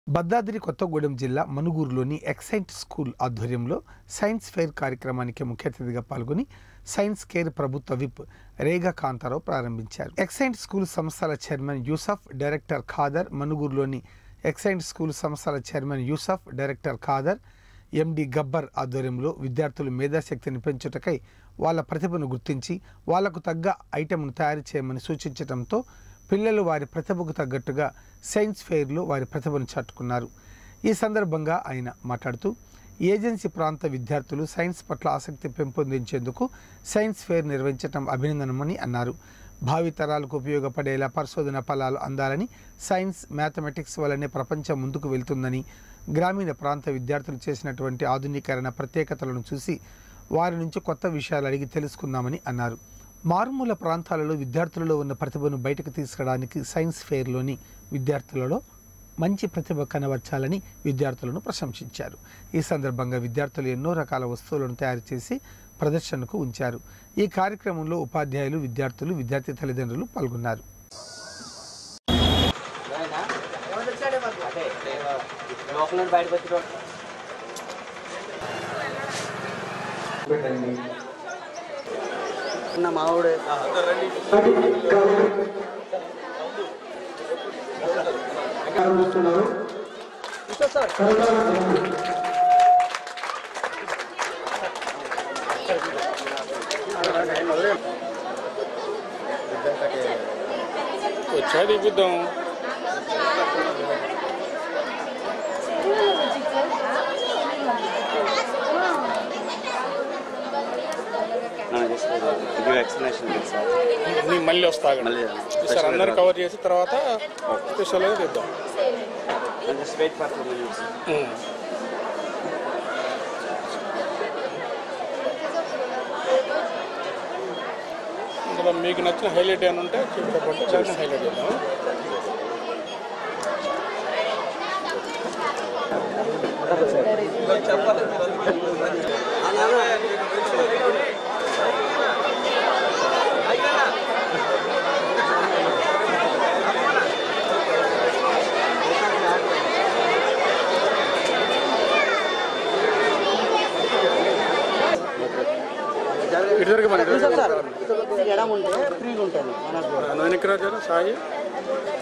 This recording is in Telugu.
భద్రాద్రి కొత్తగూడెం జిల్లా మనుగూరులోని ఎక్సైట్ స్కూల్ ఆధ్వర్యంలో సైన్స్ ఫెయిర్ కార్యక్రమానికి ముఖ్య అతిథిగా పాల్గొని సైన్స్ కేర్ ప్రభుత్వ విప్ రేగా కాంతారావు ప్రారంభించారు ఎక్సైట్ స్కూల్ సంస్థల చైర్మన్ యూసఫ్ డైరెక్టర్ ఖాదర్ మనుగూరులోని ఎక్సైట్ స్కూల్ సంస్థల chairman Yusuf director Khader MD Gabbar ఆధ్వర్యంలో విద్యార్థులు మేధాశక్తిని పెంచుటకై వాళ్ళ ప్రతిభను గుర్తించి వాళ్లకు తగ్గ ఐటెంను తయారు చేయమని సూచించడంతో పిల్లలు వారి ప్రతిభకు తగ్గట్టుగా సైన్స్ ఫెయిర్లో వారి ప్రతిభను చాటుకున్నారు ఈ సందర్భంగా ఆయన మాట్లాడుతూ ఏజెన్సీ ప్రాంత విద్యార్థులు సైన్స్ పట్ల ఆసక్తి పెంపొందించేందుకు సైన్స్ ఫెయిర్ నిర్వహించడం అభినందనమని అన్నారు భావితరాలకు ఉపయోగపడేలా పరిశోధన ఫలాలు అందాలని సైన్స్ మ్యాథమెటిక్స్ వల్లనే ప్రపంచం ముందుకు వెళ్తుందని గ్రామీణ ప్రాంత విద్యార్థులు చేసినటువంటి ఆధునీకరణ ప్రత్యేకతలను చూసి వారి నుంచి కొత్త విషయాలు అడిగి తెలుసుకుందామని అన్నారు మారుమూల ప్రాంతాలలో విద్యార్థులలో ఉన్న ప్రతిభను బయటకు తీసుకురావడానికి సైన్స్ ఫెయిర్లోని విద్యార్థులలో మంచి ప్రతిభ కనబర్చాలని విద్యార్థులను ప్రశంసించారు ఈ సందర్భంగా విద్యార్థులు ఎన్నో రకాల వస్తువులను తయారు చేసి ప్రదర్శనకు ఉంచారు ఈ కార్యక్రమంలో ఉపాధ్యాయులు విద్యార్థులు విద్యార్థి తల్లిదండ్రులు పాల్గొన్నారు లోపల నుండి బయటకు వచ్చి నా మావుడే వచ్చా తీపిద్దాం ఇది ఎక్స్ప్లెనేషన్ సార్ నేను మళ్ళీ వస్తా మళ్ళీ సార్ అందరు కవర్ చేసి తర్వాత స్పెషల్గా తీద్దాం just wait for two minutes um. ఇందులో మీకు నచ్చిన హైలైట్ ఏమైనా ఉంటే చెప్పబట్టి దాన్ని హైలైట్ చేద్దాం ఇటు జరగమని సార్ ఎడం ఉంటే ఫ్రీగా ఉంటుంది మనకు నవీన్ రాజు సాయి